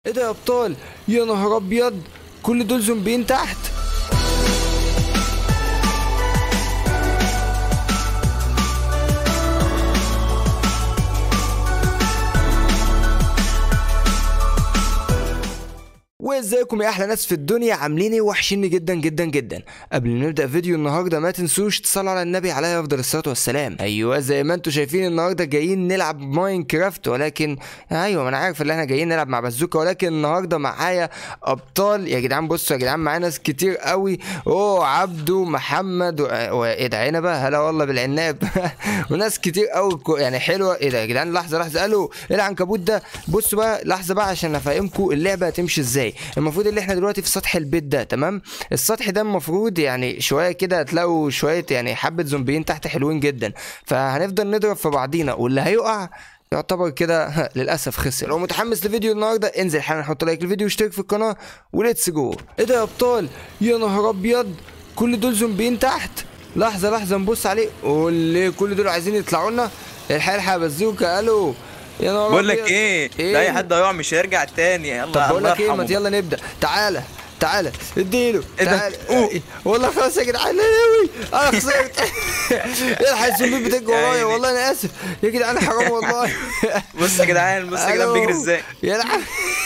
ايه ده يا ابطال يا نهار ابيض كل دول زومبيين تحت وازيكم يا احلى ناس في الدنيا عاملين ايه وحشيني جدا جدا جدا قبل ما نبدا فيديو النهارده ما تنسوش تصلوا على النبي عليه افضل الصلاه والسلام ايوه زي ما انتم شايفين النهارده جايين نلعب ماينكرافت ولكن ايوه ما انا عارف ان احنا جايين نلعب مع بازوكا ولكن النهارده معايا ابطال يا جدعان بصوا يا جدعان معايا ناس كتير قوي اوه عبده محمد و... وايه ده هنا بقى هلا والله بالعناب وناس كتير قوي كو- يعني حلوه ايه ده يا جدعان لحظه لحظه الو ايه العنكبوت ده بصوا بقى لحظه بقى عشان افهمكم اللعبه هتمشي ازاي المفروض ان احنا دلوقتي في سطح البيت ده تمام السطح ده المفروض يعني شويه كده هتلاقوا شويه يعني حبه زومبيين تحت حلوين جدا فهنفضل نضرب في بعضينا واللي هيقع يعتبر كده للاسف خسر لو متحمس لفيديو النهارده انزل حالا حط لايك للفيديو واشترك في القناه وليتس جو ايه ده يا ابطال يا نهار ابيض كل دول زومبيين تحت لحظه لحظه نبص عليه واللي كل دول عايزين يطلعوا لنا الحق الحق بزوكا الو يا نهار بقول لك أبيض. ايه إيه؟ ده اي حد هيقع مش هيرجع تاني يلا طب بقول الله لك ايه ما يرحمه. يلا نبدا تعالى تعالى اديله إيه ده؟ تعالى أوه. إيه، والله خلاص يا جدعان لا ناوي انا خسرت الحق الزومبي بتجري يا ورايا عيني. والله انا اسف يا جدعان حرام والله بص يا جدعان بص يا جدعان ألو. بيجري ازاي يا لعب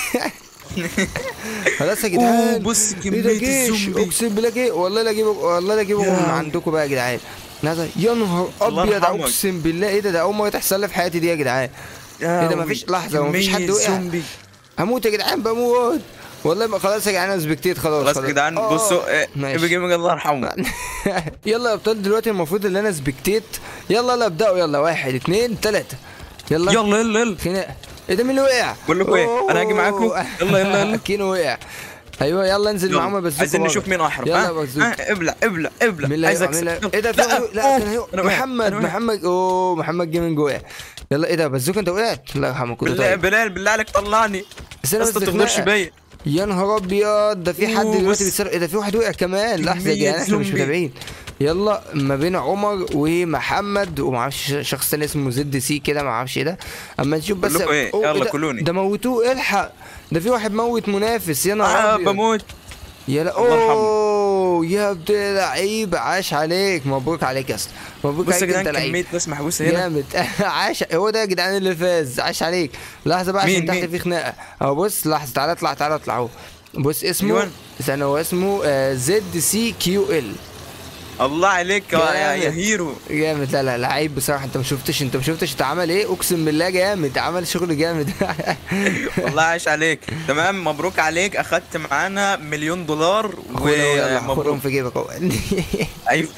خلاص يا جدعان أوه، بص إيه ده كمية جيش؟ الزومبي. اقسم بالله جه والله لا اجيبه والله لا اجيبه يا من رب. عندكم بقى يا جدعان نزل يا نهار الله ابيض يرحمك. اقسم بالله ايه ده ده اول مره تحصل لي في حياتي دي يا جدعان يا ايه ده وي. مفيش لحظه مفيش حد كمية وقع زومبي هموت يا جدعان بموت والله ما خلاص يا جدعان انا سبكتيت خلاص خلاص يا جدعان آه. بصوا إيه، ماشي. ابي جيمنج الله يرحمه يلا يا ابطال دلوقتي المفروض ان انا سبكتيت يلا يلا ابداوا يلا واحد اتنين تلاته يلا يلا يلا يلا خناقه ايه ده مين اللي وقع؟ بقول لكم إيه، أنا هاجي معاكم. أوه. يلا، يلا، يلا. كينو وقع ايوه يلا انزل يلا. معاهم بزوكا عايزين بره. نشوف مين احرف يلا ها يا بزوكا ها، ابلع ابلع ابلع مين اللي عايز هيقع؟ مين اكسب اللي هيقع؟ ايه ده في واحد- لا أوه، كان هيقع أنا وقعت، محمد أنا وقعت. محمد اوه محمد جيمنج وقع يلا ايه ده بزوكا انت وقعت الله يرحمك كله بالله طيب بلال بالله عليك طلعني استنى بس بس ما تغدرش خناقة. بيا يا نهار ابيض ده في حد أوه، دلوقتي بص. بيتصرف ايه ده في واحد وقع كمان لحظه يا كمية جدعان احنا مش زومبي. متابعين يلا ما بين عمر ومحمد ومعرفش شخص تاني اسمه زد سي كده معرفش ايه ده اما نشوف بس بقول لكم إيه، أوه، يلا ده- كلوني. ده موتوه الحق ده في واحد موت منافس يا نهار اه ابيض بموت يا لا الله يرحمه. اوه يا ابن لعيب عاش عليك مبروك عليك يا اسطى مبروك بص يا عليك انت جدعان لعيب كمية ناس محبوسة هنا جامد عاش هو ده يا جدعان اللي فاز عاش عليك لحظه بقى عشان مين- تحت مين؟ في خناقه اهو بص لحظه تعالى اطلع تعالى اطلع اهو بص اسمه أيوان. استنى هو اسمه زد سي كيو ال الله عليك يا يا جامد. هيرو جامد لا لا لعيب بصراحه انت ما شفتش انت ما شفتش انت عمل ايه اقسم بالله جامد عمل شغل جامد والله عاش عليك تمام مبروك عليك اخدت معانا مليون دولار خدهم يلا خدهم ومبروك في جيبك اهو ايوه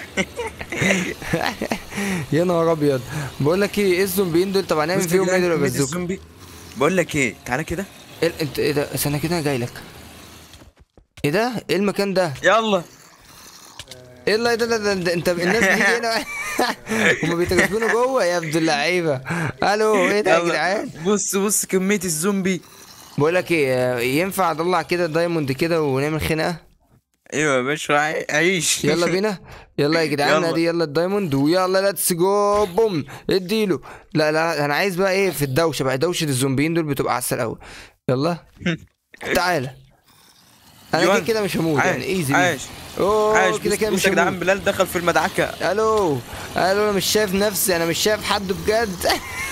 يا نهار ابيض بقول لك ايه ايه الزومبيين دول طب هنعمل بص يا فيهم ايه جدعان دول يا كمية بزوك الزومبي بقول لك ايه تعالى كده إيه انت ايه ده استنى كده انا جاي لك ايه ده ايه المكان ده يلا ايه اللي ده, ده, ده, ده انت الناس بتيجي هنا هما بيتغسلوا جوه يا ابن اللعيبه الو ايه ده يا يلا. جدعان بص بص كمية الزومبي بقول لك ايه ينفع اطلع كده دايموند كده ونعمل خناقه ايوه يا باشا عي- عيش يلا بينا يلا يا جدعان يلا. ادي يلا الدايموند ويلا ليتس جو بوم اديله لا لا انا عايز بقى ايه في الدوشه بقى دوشه الزومبيين دول بتبقى عسل قوي يلا تعالى انا كده يوان. كده مش هموت يعني ايزي عايش اوه عايش كده بص- كده بص مش يا جدعان هموت بلال دخل في المدعكة الو الو انا مش شايف نفسي انا مش شايف حد بجد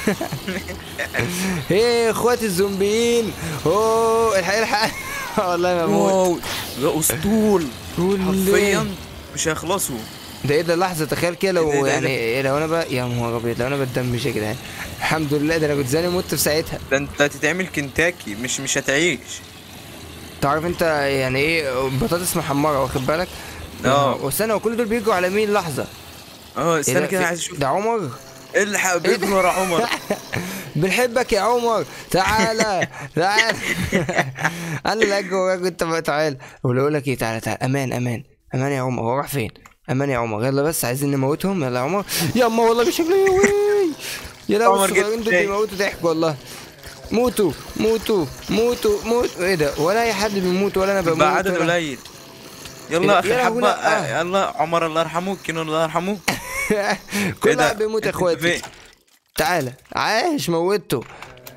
ايه اخواتي الزومبيين اوه الحق الحق والله ما اموت واو ده اسطول قول حرفيا مش هيخلصوا ده ايه ده لحظه تخيل كده إيه ده- لو إيه ده- يعني إيه لو انا بقى يا نهار ابيض لو انا بتدمج يا جدعان الحمد لله ده انا كنت زاني مت في ساعتها ده انت هتتعمل كنتاكي مش مش هتعيش تعرف انت يعني ايه بطاطس محمره واخد بالك اه. واستنى وكل دول بيجوا على مين لحظه اه إيه استنى ده كده في- عايز اشوف ده عمر الحق بيجري ورا عمر بنحبك يا عمر تعالى تعالى انا اللي اجي وراك وانت بقى تعالى ولا اقول لك ايه تعالى تعالى امان امان امان يا عمر هو راح فين امان يا عمر يلا بس عايزين نموتهم يلا يا عمر يا اما والله بشكل يوي يا لا عمر الصغيرين جبت دول إيه؟ بيموتوا ضحك والله موتوا موتوا موتوا موتوا ايه ده ولا اي حد بيموت ولا انا بموت بقى عدد ولا- قليل إيه يلا ده؟ اخر يا حبه لهوي، لا. آه، يلا عمر الله يرحمه كينو الله يرحمه كل إيه ده؟ واحد بيموت يا أنت اخواتي فين؟ تعالى عايش موته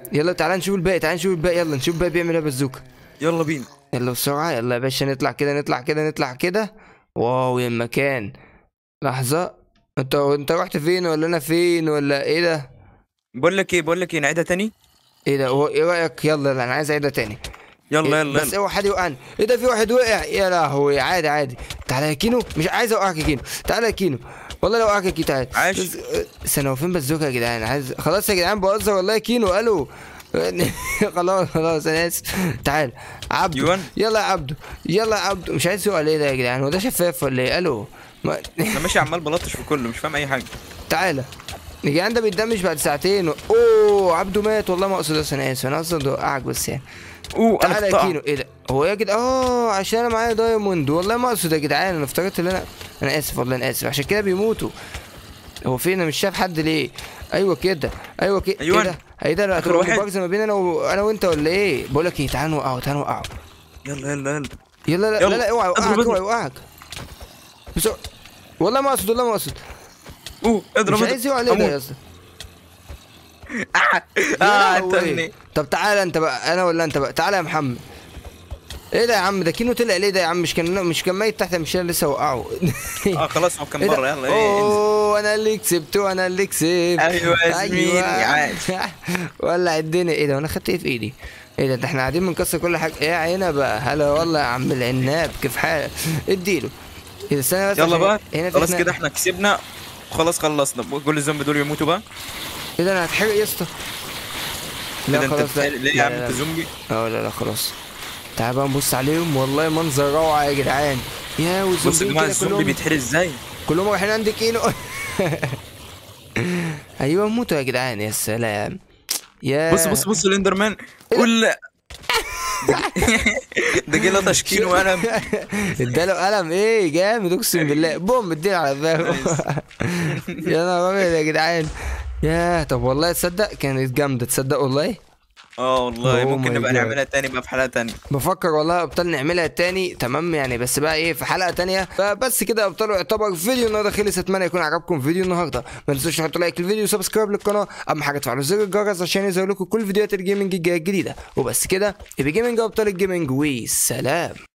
يلا تعالى نشوف الباقي تعالى نشوف الباقي يلا نشوف الباقي بيعمل ايه بازوكا يلا بينا يلا بسرعة يلا يا باشا نطلع كده نطلع كده نطلع كده واو يا المكان لحظة انت انت رحت فين ولا انا فين ولا ايه ده بقول لك ايه بقول لك ايه نعيدها تاني ايه ده هو ايه رأيك يلا يلا انا عايز اعيدها تاني يلا إيه، يلا بس يلا اوعى حد يوقعني ايه ده في واحد وقع يا لهوي عادي عادي تعالى يا كينو مش عايز اوقعك يا كينو تعالى يا كينو والله لو اوقعك يا كينو تعالى عاش. بس- آه، استنى هو فين بازوكا يا جدعان عايز خلاص يا جدعان بهزر والله يا كينو الو خلاص خلاص انا اسف تعال عبده يوان. يلا يا عبده يلا يا عبده مش عايز يقع ليه ده يا جدعان هو ده شفاف ولا ايه الو ما... انا ماشي عمال بلطش في كله مش فاهم اي حاجه تعالى يا جدعان ده بيتدمج بعد ساعتين و... اوه عبده مات والله ما اقصد بس انا اسف انا اقصد اوقعك بس يعني اوه انا تعالى يا قطعت. كينو ايه ده هو يا جدعان اه عشان انا معايا دايموند والله ما اقصد يا جدعان انا افتكرت ان انا انا اسف والله انا اسف عشان كده بيموتوا هو فين انا مش شايف حد ليه ايوه كده ايوه كده أيوان. ايه ده ايه ده لا آخر هتبقى واحد. مبارزه ما بين انا و... انا وانت ولا ايه بقول لك ايه تعال نوقعه تعال نوقعه يلا يلا يلا يلا لا يلا. لا لا اوعى يوقعك اضرب، اوعى اضرب. يوقعك بس هو- والله ما اقصد والله ما اقصد اوه اضرب مش اضرب. عايز يقع ليه ده أموت. يا اسطى اه يا اه لهوي. قتلني طب تعالى انت بقى انا ولا انت بقى تعالى يا محمد ايه ده يا عم ده كينو طلع ليه ده يا عم مش كان مش كان ميت تحت مش انا لسه وقعه اه خلاص هو كان إيه ده؟ بره يلا ايه انزل. اوه انا اللي كسبت وانا اللي كسبت ايوه يا زميلي عاش ولع الدنيا ايه ده وانا خدت ايه في ايدي ايه ده ده احنا قاعدين بنكسر كل حاجه ايه عينا بقى هلا والله يا عم العناب كيف حالك اديله ايه ده استنى بس يلا عشان بقى هنا في خلاص خناقة. كده احنا كسبنا خلاص خلصنا كل الزومبي دول يموتوا بقى ايه ده انا هتحرق يا اسطى كده لا انت خلاص لا بتخيل- ليه لا يا عم لا انت لا. زومبي اه لا لا خلاص تعال بقى نبص عليهم والله منظر روعه يا جدعان يا بص يا والزومبي جماعه كده الزومبي كلهم بيتحرق ازاي كلهم رايحين عند كينو ايوه موتوا يا جدعان يا سلام يا بص بص بص الاندرمان قول لا. ده جه لطش كيلو قلم اداله قلم ايه جامد اقسم بالله بوم اديله على دماغه يا نهار ابيض يا جدعان يا طب والله تصدق كانت جامده تصدق والله اه والله Oh ممكن my نبقى God. نعملها تاني بقى في حلقه تانية بفكر والله يا ابطال نعملها تاني تمام يعني بس بقى ايه في حلقه تانية فبس كده يا ابطال يعتبر فيديو النهارده خلص اتمنى يكون عجبكم فيديو النهارده ما تنسوش تحطوا لايك للفيديو وسبسكرايب للقناه اهم حاجه تفعلوا زر الجرس عشان يظهر لكم كل فيديوهات الجيمنج الجايه الجديده وبس كده يبقى جيمنج يا ابطال الجيمنج وسلام